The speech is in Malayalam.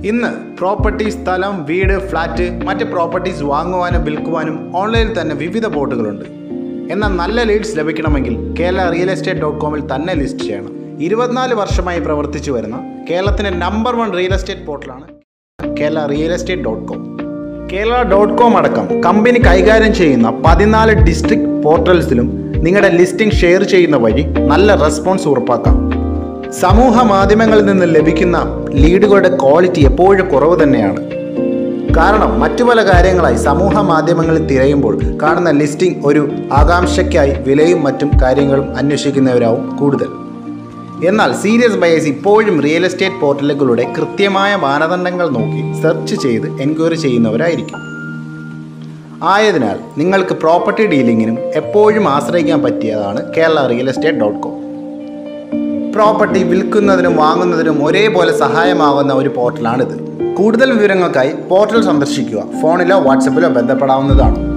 ഇന്ന് പ്രോപ്പർട്ടി സ്ഥലം വീട് ഫ്ലാറ്റ് മറ്റ് പ്രോപ്പർട്ടീസ് വാങ്ങുവാനും വിൽക്കുവാനും ഓൺലൈനിൽ തന്നെ വിവിധ പോർട്ടുകളുണ്ട് എന്നാൽ നല്ല ലീഡ്സ് ലഭിക്കണമെങ്കിൽ കേരള റിയൽ എസ്റ്റേറ്റ് ഡോട്ട് കോമിൽ തന്നെ ലിസ്റ്റ് ചെയ്യണം ഇരുപത്തിനാല് വർഷമായി പ്രവർത്തിച്ചു വരുന്ന കേരളത്തിൻ്റെ നമ്പർ വൺ റിയൽ എസ്റ്റേറ്റ് പോർട്ടലാണ് Kerala real estate dot com Kerala dot com അടക്കം കമ്പനി കൈകാര്യം ചെയ്യുന്ന പതിനാല് ഡിസ്ട്രിക്ട് പോർട്ടൽസിലും നിങ്ങളുടെ ലിസ്റ്റിംഗ് ഷെയർ ചെയ്യുന്ന വഴി നല്ല റെസ്പോൺസ് ഉറപ്പാക്കാം സമൂഹ മാധ്യമങ്ങളിൽ നിന്ന് ലഭിക്കുന്ന ലീഡുകളുടെ ക്വാളിറ്റി എപ്പോഴും കുറവ് തന്നെയാണ് കാരണം മറ്റു പല കാര്യങ്ങളായി സമൂഹ മാധ്യമങ്ങളിൽ തിരയുമ്പോൾ കാണുന്ന ലിസ്റ്റിംഗ് ഒരു ആകാംക്ഷയ്ക്കായി വിലയും മറ്റും കാര്യങ്ങളും അന്വേഷിക്കുന്നവരാവും കൂടുതൽ എന്നാൽ സീരിയസ് ബയേഴ്സ് ഇപ്പോഴും റിയൽ എസ്റ്റേറ്റ് പോർട്ടലുകളുടെ കൃത്യമായ മാനദണ്ഡങ്ങൾ നോക്കി സെർച്ച് ചെയ്ത് എൻക്വയറി ചെയ്യുന്നവരായിരിക്കും ആയതിനാൽ നിങ്ങൾക്ക് പ്രോപ്പർട്ടി ഡീലിങ്ങിനും എപ്പോഴും ആശ്രയിക്കാൻ പറ്റിയതാണ് Kerala real estate dot com property വിൽക്കുന്നതിനും വാങ്ങുന്നതിനും ഒരേപോലെ സഹായമാകുന്ന ഒരു പോർട്ടലാണിത് കൂടുതൽ വിവരങ്ങൾക്കായി പോർട്ടൽ സന്ദർശിക്കുക ഫോണിലോ വാട്സപ്പിലോ ബന്ധപ്പെടാവുന്നതാണ്